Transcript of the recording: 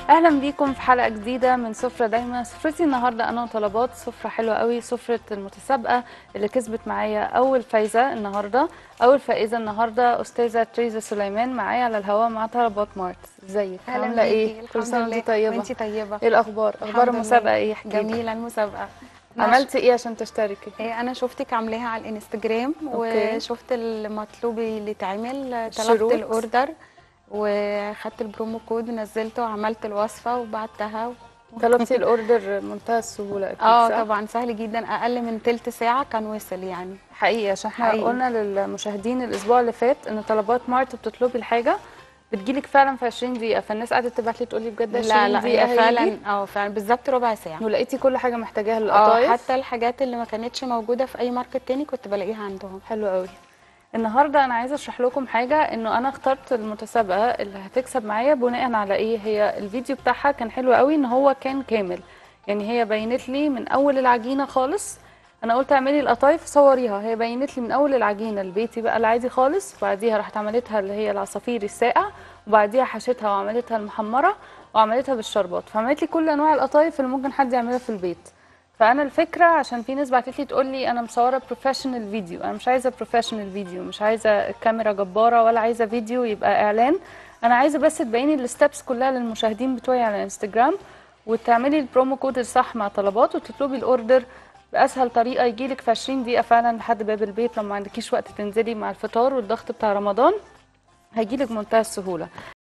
اهلا بيكم في حلقه جديده من سفره دايما سفرتي النهارده انا وطلبات سفره حلوه قوي سفره المتسابقه اللي كسبت معايا اول فايزه النهارده اول فائزه النهارده استاذه تريزا سليمان معايا على الهواء مع طلبات مارت ازيك عامله ايه كل سنه وانت طيبه وانت طيبه ايه الاخبار اخبار الحمد المسابقه لله. ايه احكي لي. جميله المسابقه عملتي ايه عشان تشتركي إيه انا شفتك عاملاها على الانستجرام أوكي. وشفت المطلوب اللي اتعمل طلبت الشروط. الاوردر وخدت البرومو كود نزلته وعملت الوصفه وبعتها طلبتي الاوردر منتهى السهوله اكيد اه صح؟ طبعا سهل جدا اقل من تلت ساعه كان وصل يعني حقيقي عشان احنا حقيقي. قلنا للمشاهدين الاسبوع اللي فات ان طلبات مارت بتطلبي الحاجه بتجيلك فعلا في 20 دقيقه فالناس قعدت تبعت لي تقول لي بجد 20 لا لا دقيقه هي هيجي؟ فعلا اه فعلا بالظبط ربع ساعه ولقيتي كل حاجه محتاجاها اه للقطايف حتى الحاجات اللي ما كانتش موجوده في اي ماركت تاني كنت بلاقيها عندهم حلو قوي النهارده انا عايزه اشرح لكم حاجه انه انا اخترت المتسابقه اللي هتكسب معايا بناء على ايه هي الفيديو بتاعها كان حلو قوي ان هو كان كامل يعني هي بينت لي من اول العجينه خالص انا قلت اعملي القطايف صوريها هي بينت لي من اول العجينه البيتي بقى العادي خالص وبعديها راحت عملتها اللي هي العصافير الساقع وبعديها حشتها وعملتها المحمره وعملتها بالشربات فعملت لي كل انواع القطايف اللي ممكن حد يعملها في البيت فانا الفكره عشان في ناس بعتت لي تقول لي انا مصوره بروفيشنال فيديو انا مش عايزه بروفيشنال فيديو مش عايزه كاميرا جباره ولا عايزه فيديو يبقى اعلان انا عايزه بس تبيني الستبس كلها للمشاهدين بتوعي على الانستجرام وتعملي البرومو كود الصح مع طلبات وتطلبي الاوردر باسهل طريقه يجيلك في 20 دقيقه فعلا لحد باب البيت لو ما عندكيش وقت تنزلي مع الفطار والضغط بتاع رمضان هيجيلك بمنتهى السهوله